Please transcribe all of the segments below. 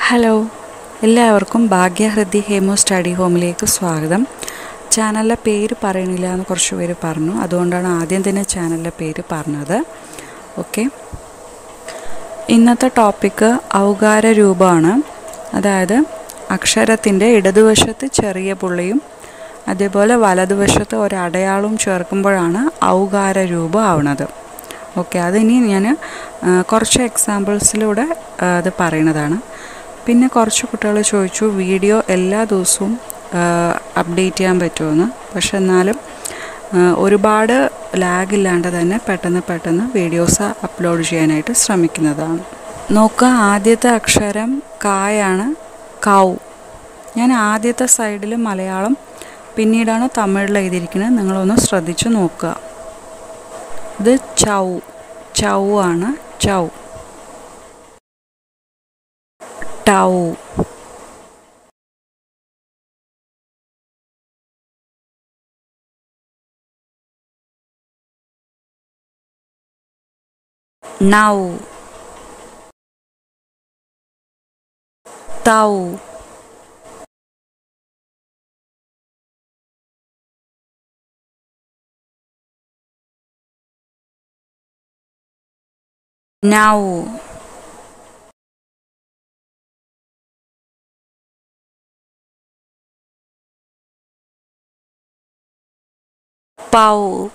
hello എല്ലാവർക്കും ഭാഗ്യഹൃദി ഹേമോ study ഹോമിലേക്ക് സ്വാഗതം ചാനലിലെ പേര് പറയണില്ല എന്ന് കുറച്ച് പേര് പറഞ്ഞു അതുകൊണ്ടാണ് ആദ്യം തന്നെ ചാനലിലെ പേര് പറഞ്ഞത് ഓക്കെ ഇന്നത്തെ ടോപ്പിക്ക് ഔകാര രൂപമാണ് അതായത് അക്ഷരത്തിൻ്റെ ഇടതുവശത്ത് ചെറിയ പുള്ളിയും അതേപോലെ വലതുവശത്ത് ഒരു അടയാളവും ചേർക്കുമ്പോഴാണ് ഔകാര രൂപം ആവുന്നത് ഓക്കെ അതിനി ഞാൻ കുറച്ച് എക്സാമ്പിൾസിലൂടെ അത് പറയണതാണ് പിന്നെ കുറച്ച് കുട്ടികൾ ചോദിച്ചു വീഡിയോ എല്ലാ ദിവസവും അപ്ഡേറ്റ് ചെയ്യാൻ പറ്റുമെന്ന് പക്ഷെ എന്നാലും ഒരുപാട് ലാഗ് ഇല്ലാണ്ട് തന്നെ പെട്ടെന്ന് പെട്ടെന്ന് വീഡിയോസ് അപ്ലോഡ് ചെയ്യാനായിട്ട് ശ്രമിക്കുന്നതാണ് നോക്കുക ആദ്യത്തെ അക്ഷരം കായാണ് കൗ ഞാൻ ആദ്യത്തെ സൈഡിൽ മലയാളം പിന്നീടാണ് തമിഴിൽ എഴുതിയിരിക്കുന്നത് നിങ്ങളൊന്ന് ശ്രദ്ധിച്ച് നോക്കുക ഇത് ചൗ ചൗ ആണ് ചൗ ടൗ നൗ തൗ നൗ പൗ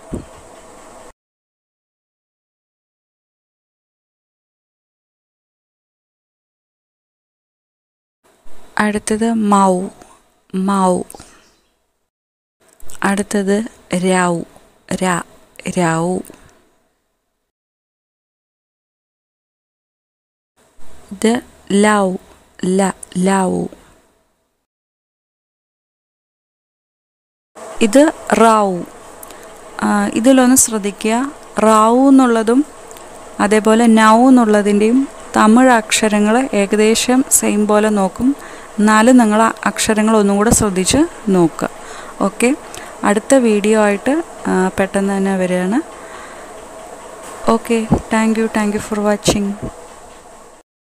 അടുത്തത് മൗ മൗ അടുത്തത് രൗ ര രൗ ഇത് ലൗ ല ലൗ ഇത് റൗ ഇതിലൊന്ന് ശ്രദ്ധിക്കുക റാവു എന്നുള്ളതും അതേപോലെ നൗ എന്നുള്ളതിൻ്റെയും തമിഴ് അക്ഷരങ്ങൾ ഏകദേശം സെയിം പോലെ നോക്കും എന്നാലും നിങ്ങൾ അക്ഷരങ്ങൾ ഒന്നും കൂടെ ശ്രദ്ധിച്ച് നോക്കുക ഓക്കെ അടുത്ത വീഡിയോ ആയിട്ട് പെട്ടെന്ന് തന്നെ വരികയാണ് okay thank you thank you for watching